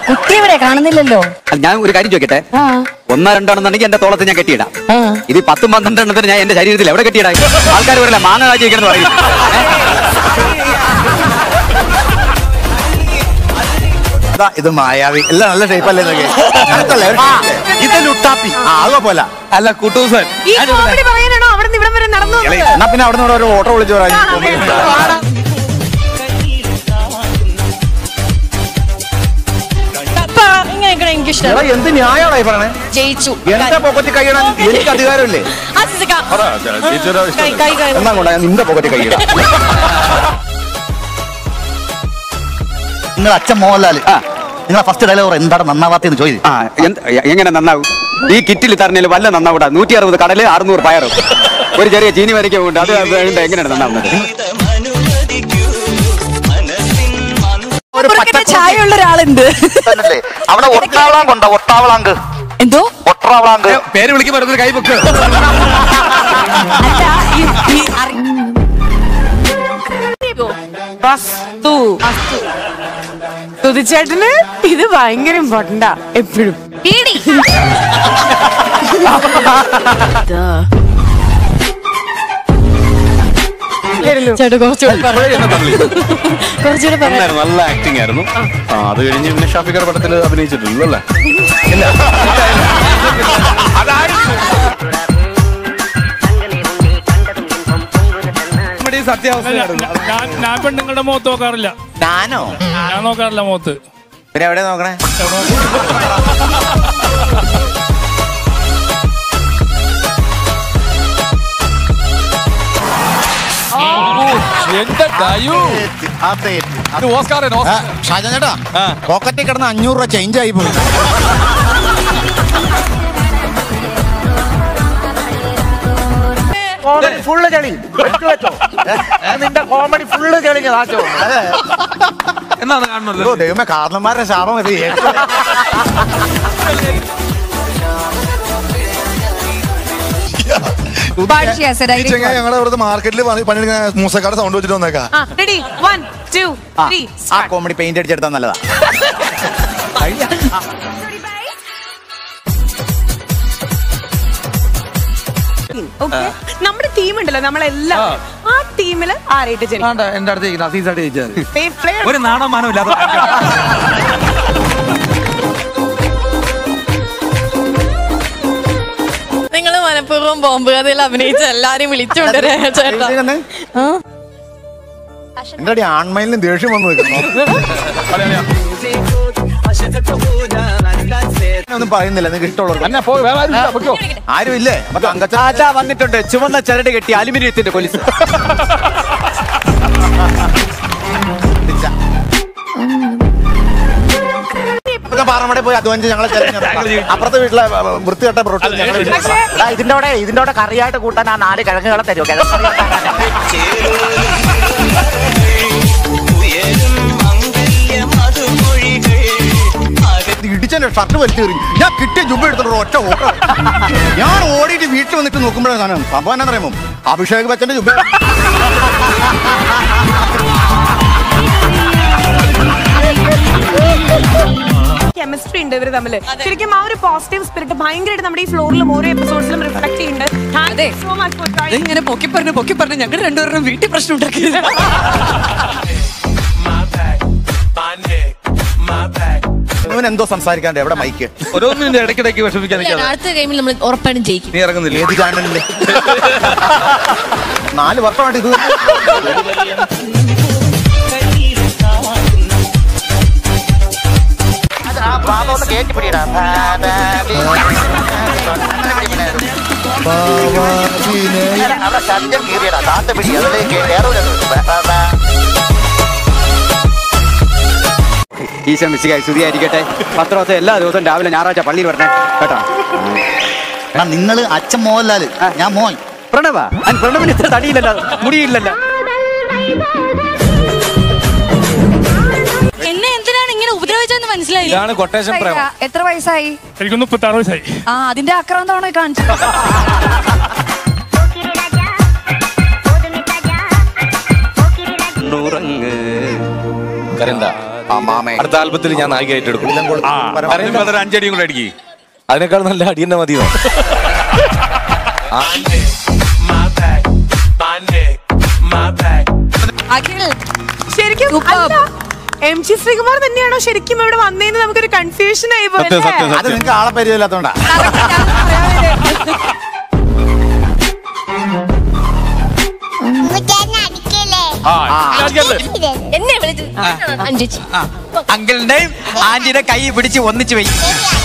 കുട്ടി എവിടെ കാണുന്നില്ലല്ലോ അത് ഞാൻ ഒരു കാര്യം ചോദിക്കട്ടെ ആ ഒന്നോ രണ്ടാണെന്നുണ്ടെങ്കിൽ എന്റെ തോളത്ത് ഞാൻ കെട്ടിയിടാം ആ ഇത് പത്തും പന്ത്രണ്ടെണ്ണത്തിന് ഞാൻ എന്റെ ശരീരത്തിൽ എവിടെ കെട്ടിയിടാം ആൾക്കാർ പറയില്ല മാങ്ങ കാച്ചിരിക്കണം പറയും ഇതാ, ഇത് മായാവി എല്ലാം നല്ല ഷേപ്പ് അല്ലേ ഇതൊക്കെ? കറക്റ്റല്ലേ? ഒരു shape അല്ലേ? ഇത് ലുട്ടാപ്പി ആ അത് പോലെ അല്ല കുട്ടൂസൻ ഈ കോമഡി പറയാനാണോ അവിടെ നിന്ന് ഇവിടം വരെ നടന്നു വന്നത്? എന്നാ പിന്നെ അവിടെ നിന്ന് ഒരു ഓട്ടോ വിളിച്ചു പറയാം അപ്പാ, ഇങ്ങനെ ഇരിക്കണ എനിക്ക് ഇഷ്ടം എന്ത് ന്യായമാണ് പറയണേ ജയിച്ചു എന്റെ പോക്കറ്റ് കൈയിടാൻ എനിക്ക് അധികാരമില്ലേ ആ, സിസിക്ക. കൈ, കൈ, കൈ. എന്നാ കൊണ്ടാ ഞാൻ നിന്റെ പോക്കറ്റ് കൈയിടാം നിങ്ങൾ അച്ഛൻ മോഹൻലാൽ ആ. നിങ്ങളെ ഫസ്റ്റ് ഡയലോഗ് എന്താണ് നന്നാവാത്തെന്ന് ചോദിച്ചു ആ എന്ത് എങ്ങനെ നന്നാവും ഈ കിറ്റിൽ തരണേൽ വല്ല നന്നാവൂടാ നൂറ്റി അറുപത് കടല് അറുന്നൂറ് പയറും ഒരു ചെറിയ ചീനി വരയ്ക്കും ഉണ്ട് അത് വേണ്ട എങ്ങനെയാണ് നന്നാവുന്നത് ഒരു പുറകിട്ട് ചായ ഉള്ള ഒരാളുണ്ട് പച്ചല്ലേ അവിടെ ഒട്ടാവളാങ്ക് ഉണ്ടോ ഒട്ടാവളാങ്ക് എന്തോ ഒട്ടാവളാങ്ക് പേര് വിളിക്കുമ്പോ ഒരു കൈ പൊക്ക് അല്ല ഈ- ഈ അറി- വസ്തു. സുധിച്ചേട്ടന് ഇത് ഭയങ്കര ഇമ്പോർട്ടന്റാ എപ്പോഴും പീടി. ചേട്ടാ കുറച്ചുകൂടെ പറ. കുറച്ചുകൂടെ പറ നല്ല ആക്ടിംഗ് ആയിരുന്നു ആ അത് കഴിഞ്ഞ് പിന്നെ ഷാഫിക്കർ പടത്തിൽ അഭിനയിച്ചിട്ടില്ലല്ലോ അല്ലേ സത്യാവസ്ഥയായിരുന്നു ഞാൻ ഞാൻ പെണ്ണുങ്ങളുടെ മുഖത്ത് നോക്കാറില്ല ഞാനോ ഞാൻ നോക്കാറില്ല മുഖത്ത് പിന്നെ എവിടെ നോക്കണേ എന്റെ ഡയു ഇത് ഓസ്കാറിന് ഓസ്കാർ ഷാജാൻ ചേട്ടാ പോക്കറ്റിൽ കിടന്ന് അഞ്ഞൂറ് രൂപ ചേഞ്ച് ആയി പോയി കോമഡി ഫുള്ള് ചെളി എടുത്തു വെച്ചോ നിന്റെ കോമഡി ഫുള്ള് ചെളിഞ്ഞ നാശോ എന്നാണ് കാണുന്നത് ഓ ദൈവമേ കാരണന്മാരുടെ ശാപം ഇത് ഏറ്റവും ചെങ്ങായി ഞങ്ങളുടെ അവിടുത്തെ മാർക്കറ്റിൽ പണിയെടുക്കുന്ന മൂസക്കാട് സൗണ്ട് വെച്ചിട്ട് വന്നേക്കാം റെഡി വൺ ടു ത്രീ ആ കോമഡി പെയിന്റ് അടിച്ചെടുത്താൽ നല്ലതാ ഓക്കെ നമ്മുടെ ടീം ഉണ്ടല്ലോ നമ്മളെല്ലാം ആ ടീമില് ആരായിട്ട് ജനിക്കും എന്റെ അടുത്ത് നസീസായിട്ട് ചോദിച്ചാൽ Play- play- ഒരു നാണമാനം ഇല്ലാത്ത നിങ്ങൾ മനഃപൂർവ്വം ബോംബ് കഥയിൽ അഭിനയിച്ച എല്ലാരും വിളിച്ചുകൊണ്ടുവരാ ചേട്ടാ ആ? എന്റെ അടി ആൺമയിലിന് ദേഷ്യം വന്നു നിൽക്കുന്നു ഒന്നും പറയുന്നില്ല നിങ്ങൾക്ക് ഇഷ്ടമുള്ളവർക്ക് എന്നെ പോയി വേറെ ആരും ഇല്ല, പൊയ്ക്കോ. ആരും ഇല്ലേ അപ്പൊ തങ്കച്ച രാജാ വന്നിട്ടുണ്ട് ചുവന്ന ചരട് കെട്ടി അലുമിനിയത്തിന്റെ കൊലിസ് പാറമട പോയി അധ്വാനിച്ച് ഞങ്ങളെ തിരഞ്ഞെടുത്തു. അപ്പുറത്തെ വീട്ടിലെ അഹ്, വൃത്തികെട്ട പൊറോട്ട ഞങ്ങളെ വീട്ടിൽ എടാ, ഇതിന്റെ കൂടെ ഇതിന്റെ കൂടെ കറിയായിട്ട് കൂട്ടാൻ ആ നാല് കിഴങ്ങുകളെ തരുമോ കിഴങ്ങ് ഇടിച്ചെന്റെ ഷർട്ട് വലിച്ചേറി ഞാൻ കിട്ടിയ ജുബ എടുത്തിട്ട് ഒറ്റ ഓട്ടം ഞാൻ ഓടിയിട്ട് വീട്ടിൽ വന്നിട്ട് നോക്കുമ്പോഴാണ് സാധനം സംഭവം എന്നാ പറയുമ്പോ അഭിഷേക് ബച്ചന്റെ ജുബ കെമിസ്ട്രി ഉണ്ട് ഇവര് തമ്മില് ശരിക്കും ആ ഒരു പോസിറ്റീവ് സ്പിരിറ്റ് ഭയങ്കരമായിട്ട് നമ്മുടെ ഈ ഫ്ലോറിലും ഓരോ എപ്പിസോഡ്സിലും റിഫ്ലക്ട് ചെയ്യുന്നുണ്ട് സോ മച്ച് ഫോർ ട്രൈ ഇങ്ങനെ പൊക്കി പറഞ്ഞു പൊക്കി പറഞ്ഞു ഞങ്ങൾ രണ്ടുപേരും വീട്ടിൽ പ്രശ്നം ഉണ്ടാക്കി ഇവൻ എന്തോ സംസാരിക്കാണ്ട് എവിടെ മൈക്ക് ഓരോന്നും ഇതിന്റെ ഇടയ്ക്കിടയ്ക്ക് വിഷമിക്കാൻ നിൽക്കാതെ അടുത്ത ഗെയിമിൽ നമ്മൾ ഉറപ്പായിട്ടും ജയിക്കും നീ ഇറങ്ങുന്നില്ല ഏത് ചാനലില് നാല് വർഷമായിട്ട് ഇത് കേറ്റി പിടിയിടാ അവിടെ ശബ്ദം കീറിയടാ താത്ത പിടി അതിലേക്ക് കയറൂല ഈശോ മിശികായി സ്തുതിയായിരിക്കട്ടെ പത്രമൊക്കെ എല്ലാ ദിവസവും രാവിലെ ഞായറാഴ്ച പള്ളിയിൽ വരണേ കേട്ടോ എടാ നിങ്ങള് അച്ഛൻ മോഹൻലാല് ഞാൻ മോൻ പ്രണവ അൻ പ്രണവിന് ഇത്ര തടിയില്ലല്ലോ മുടിയില്ലല്ലോ എന്നെ എന്തിനാണ് ഇങ്ങനെ ഉപദ്രവിച്ചതെന്ന് മനസ്സിലായില്ല ഇതാണ് കൊട്ടേഷൻ പ്രേമം എത്ര വയസ്സായി എനിക്ക് മുപ്പത്തി ആറ് വയസ്സായി ആ അതിന്റെ ആക്രാന്തമാണോ ഈ കാണിച്ചത് കരന്താ ആ മാമേ അടുത്ത ആൽബത്തിൽ ഞാൻ നായികയായിട്ട് എടുക്കും ആ, പറയുമ്പോ അതൊരു അഞ്ചടിയും കൂടെ അടിക്കി അതിനേക്കാൾ നല്ല അടി തന്നെ മതിയോ അഖിൽ ശരിക്കും Superb. എം ജി ശ്രീകുമാർ തന്നെയാണോ ശരിക്കും ഇവിടെ വന്നേന്ന് നമുക്കൊരു കൺഫ്യൂഷൻ ആയി സത്യം, പോയല്ലേ സത്യം, അത് നിങ്ങൾക്ക് ആളെ പരിചയമില്ലാത്തോണ്ടാ എന്നെ വിളിച്ചു അഞ്ചിച്ച് അങ്കിളിന്റെയും ആന്റിയുടെ കൈ പിടിച്ച് ഒന്നിച്ചു വെക്കും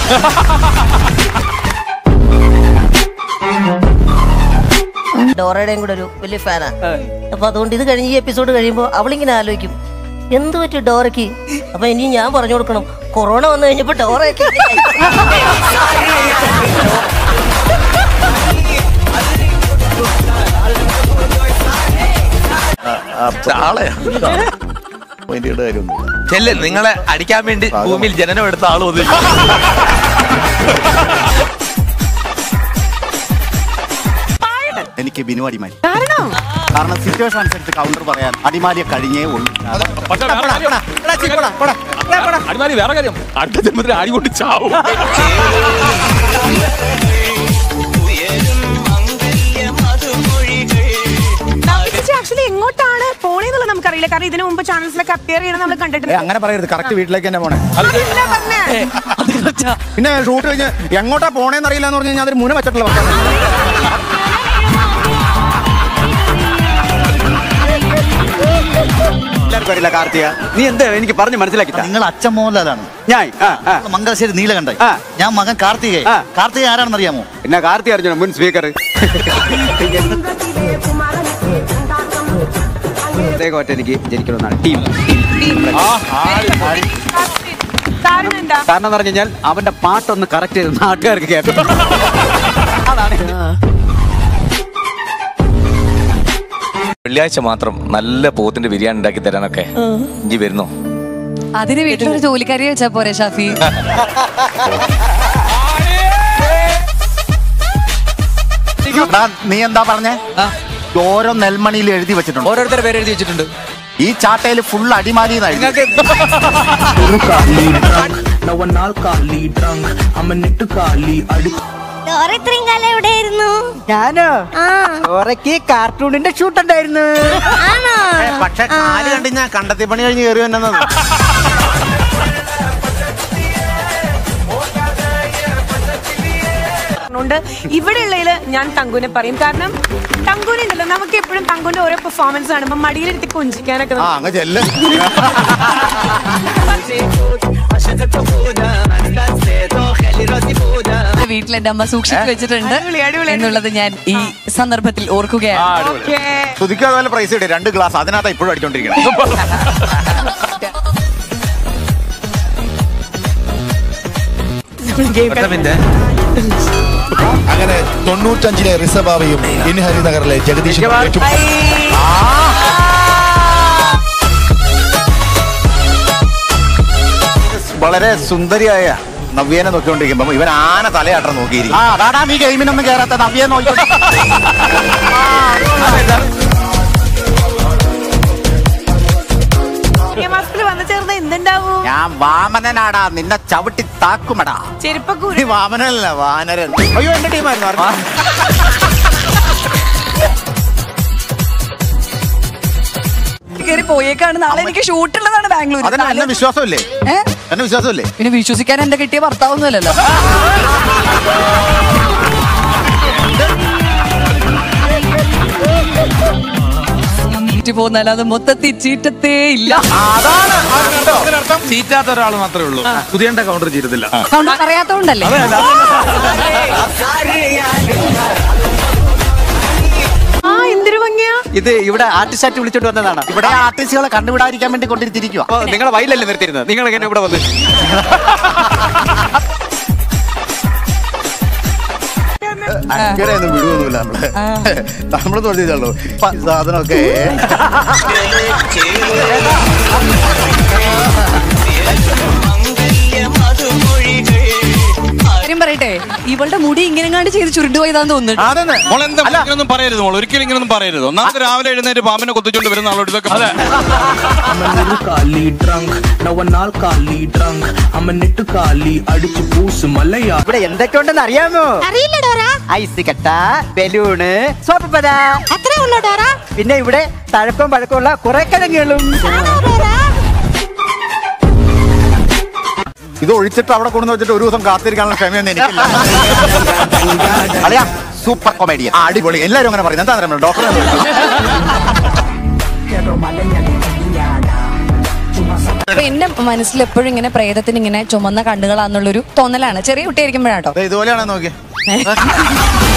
ഡോറയുടെയും കൂടെ ഒരു വലിയ ഫാനാ അപ്പൊ അതുകൊണ്ട് ഇത് കഴിഞ്ഞ് ഈ എപ്പിസോഡ് കഴിയുമ്പോൾ അവളിങ്ങനെ ആലോചിക്കും എന്ത് പറ്റി ഡോറയ്ക്ക് അപ്പൊ ഇനി ഞാൻ പറഞ്ഞു കൊടുക്കണം കൊറോണ വന്നു കഴിഞ്ഞപ്പോ ഡോറയൊക്കെ ആളെയാ മൈൻഡിയുടെ കാര്യമൊന്നുമില്ല ചെല്ല് നിങ്ങളെ അടിക്കാൻ വേണ്ടി ഭൂമിയിൽ ജനനം എടുത്ത ആൾ ഒതുങ്ങി എനിക്ക് ബിനു അടിമാലി കാരണം കാരണം സിറ്റുവേഷൻ അനുസരിച്ച് കൗണ്ടർ പറയാൻ അടിമാലിയെ കഴിഞ്ഞേ ഉള്ളൂ പക്ഷെ വേറെ കാര്യം- അടിമാലി വേറെ കാര്യം അടുത്ത ജന്മത്തിൽ അടി കൊണ്ട് ചാവും ആക്ച്വലി എങ്ങോട്ടാണ് പോണേന്നുള്ളത് നമുക്കറിയില്ല കാരണം ഇതിനു മുമ്പ് ചാനൽസിലൊക്കെ അപ്പിയർ ചെയ്യണം നമ്മൾ ഏ, കണ്ടിട്ടുണ്ട് അങ്ങനെ പറയരുത് കറക്റ്റ് വീട്ടിലേക്ക് തന്നെ പോണേ അതല്ല പറഞ്ഞേ. പിന്നെ ഷൂട്ട് കഴിഞ്ഞ് എങ്ങോട്ടാ പോണേന്ന് അറിയില്ല എന്ന് പറഞ്ഞു കഴിഞ്ഞാൽ അതൊരു മുന വെച്ചിട്ടുള്ള വർക്കാണ്. എല്ലാവർക്കും അറിയില്ല കാർത്തിക നീ എന്താ എനിക്ക് പറഞ്ഞ് മനസ്സിലാക്കി താ. നിങ്ങൾ അച്ഛൻ മോഹൻലാലാണ് ഞാൻ ആ, ആ. മംഗലശ്ശേരി നീലകണ്ഠൻ ആ. ഞാൻ മകൻ കാർത്തികേ ആ. കാർത്തിക ആരാണെന്ന് അറിയാമോ പിന്നെ കാർത്തി അറിഞ്ഞോ മുൻ സ്പീക്കർ പ്രത്യേകമായിട്ട് എനിക്ക് ജനിക്കണമെന്നാണ് ടീം കാരണം എന്താ കാരണം എന്ന് പറഞ്ഞു കഴിഞ്ഞാൽ അവന്റെ പാട്ടൊന്ന് കറക്റ്റ് ചെയ്ത് നാട്ടുകാർക്ക് കേട്ടു വെള്ളിയാഴ്ച മാത്രം നല്ല പോത്തിന്റെ ബിരിയാണി ഉണ്ടാക്കി തരാനൊക്കെ ഇഞ്ചി വരുന്നോ അതിന് വീട്ടിലൊരു ജോലിക്കാരി വെച്ചാ പോരെ ഷാഫി എടാ, നീ എന്താ പറഞ്ഞേ ഓരോ നെൽമണിയിൽ എഴുതി വെച്ചിട്ടുണ്ട് ഓരോരുത്തരുടെ പേര് എഴുതി വെച്ചിട്ടുണ്ട് ഈ ചാട്ടയിൽ ഫുൾ അടിമാലി എന്നായിരുന്നു നിങ്ങൾക്ക് ഡോറ ഇത്രയും കാലം എവിടെയായിരുന്നു ഞാനോ ഓറയ്ക്ക് കാർട്ടൂണിന്റെ ഷൂട്ട് ഉണ്ടായിരുന്നു ആണോ പക്ഷെ കാല് കണ്ട് ഞാൻ കണ്ടത്തി പണി കഴിഞ്ഞ് കയറി വന്നത് ണ്ട് ഇവിടെ ഉള്ളതിൽ ഞാൻ തങ്കുനെ പറയും കാരണം തങ്കുനെ ഉണ്ടല്ലോ നമുക്ക് എപ്പോഴും തങ്കുന്റെ ഓരോ പെർഫോമൻസ് കാണുമ്പോൾ മടിയിലെടുത്ത് കൊഞ്ചിക്കാനൊക്കെ ആ അങ്ങ് ചെല്ല് വീട്ടിൽ എന്റെ അമ്മ സൂക്ഷിച്ചു വെച്ചിട്ടുണ്ട് അടിപൊളി, അടിപൊളി. എന്നുള്ളത് ഞാൻ ഈ സന്ദർഭത്തിൽ ഓർക്കുകയാണ് ഓക്കേ. സുധിക്ക് അതുപോലെ പ്രൈസ് കിട്ടി രണ്ട് ഗ്ലാസ് അതിനകത്ത് ഇപ്പോഴും അടിച്ചോണ്ടിരിക്കണം അങ്ങനെ തൊണ്ണൂറ്റഞ്ചിലെ റിസബാവയും ഇൻ ഹരിനഗറിലെ ജഗദീഷ് വളരെ സുന്ദരിയായ നവ്യേനെ നോക്കിക്കൊണ്ടിരിക്കുമ്പോ ഇവൻ ആന തലയാട്ടം നോക്കിയിരിക്കും ആ അതാടാ നീ ഗെയിമിനൊന്നും കേറാത്ത നവ്യെ നോക്കി ഈ മാസത്തിൽ വന്നു ചേർന്ന് എന്തുണ്ടാവൂ ഞാൻ വാമനനാടാ നിന്നെ ചവിട്ടി താക്കുമടാ ചെരുപ്പക്കൂരി നീ വാമനല്ല വാനരൻ അയ്യോ എന്റെ ടീമായിരുന്നു അറിഞ്ഞോ? കയറി പോയേക്കാണ് നാളെ എനിക്ക് ഷൂട്ടുള്ളതാണ് ബാംഗ്ലൂർ അതിന് എന്നെ വിശ്വാസമില്ലേ ഏ? എന്നെ വിശ്വാസമില്ലേ പിന്നെ വിശ്വസിക്കാൻ എന്റെ കിട്ടിയ ഭർത്താവൊന്നുമല്ലല്ലോ പോന്നല്ലാതെ മൊത്തത്തിൽ ചീറ്റത്തേ ഇല്ല ചീറ്റാത്ത ഒരാൾ മാത്രമേ ഉള്ളൂ പുതിയണ്ട കൗണ്ടർ ചെയ്തിട്ടില്ല കൗണ്ടർ അറിയാത്തോണ്ടല്ലേ ആ എന്തൊരു ഭംഗിയാ ഇത് ഇവിടെ ആർട്ടിസ്റ്റ് വിളിച്ചോണ്ട് വന്നതാണ് ഇവിടെ ആർട്ടിസ്റ്റുകളെ കണ്ടുവിടാതിരിക്കാൻ വേണ്ടി കൊണ്ടിരിക്കുക അപ്പൊ നിങ്ങളെ വയലല്ലേ നിർത്തിയിരുന്നത് നിങ്ങൾ എങ്ങനെ ഇവിടെ വന്ന് അങ്ങനെ ഒന്നും വിടുവൊന്നുമില്ല നമ്മള് നമ്മള് തോന്നിയതുള്ളൂ സാധനമൊക്കെ കാര്യം പറയട്ടെ ഇവളുടെ അവളുടെ മുടി ഇങ്ങനെ കണ്ട് ചെയ്ത് ചുരുണ്ടു പോയതാന്ന് തോന്നുന്നു അതെന്നെ മോൾ എന്താ ഇങ്ങനൊന്നും പറയരുത് മോൾ ഒരിക്കലും ഇങ്ങനൊന്നും പറയരുത് ഒന്നാമത് രാവിലെ എഴുന്നേറ്റ് പാമ്പിനെ കൊത്തിച്ചോണ്ട് വരുന്ന ആളോട് ഇതൊക്കെ ഇവിടെ എന്തൊക്കെയുണ്ടെന്ന് അറിയാമോ അറിയില്ല ഡോറ ഐസ് കട്ട ബലൂണ് സോപ്പ് പത അത്രേ ഉള്ളൂ ഡോറ പിന്നെ ഇവിടെ തഴക്കം പഴക്കമുള്ള കുറെ കിഴങ്ങുകളും ഇത് ഒഴിച്ചിട്ട് അവിടെ കൊണ്ടു വെച്ചിട്ട് ഒരു ദിവസം കാത്തിരിക്കാനുള്ള ക്ഷമയൊന്നും എനിക്കില്ല അളിയാ സൂപ്പർ കൊമേഡിയൻ അടിപൊളി എല്ലാവരും അങ്ങനെ പറയുന്നത് എന്താ പറയുക ഡോക്ടറെ അപ്പൊ എന്റെ മനസ്സിൽ എപ്പോഴും ഇങ്ങനെ പ്രേതത്തിന് ഇങ്ങനെ ചുമന്ന കണ്ണുകളാന്നുള്ളൊരു തോന്നലാണ് ചെറിയ കുട്ടിയായിരിക്കുമ്പോഴാട്ടോ ഇതുപോലെയാണോ നോക്കിയേ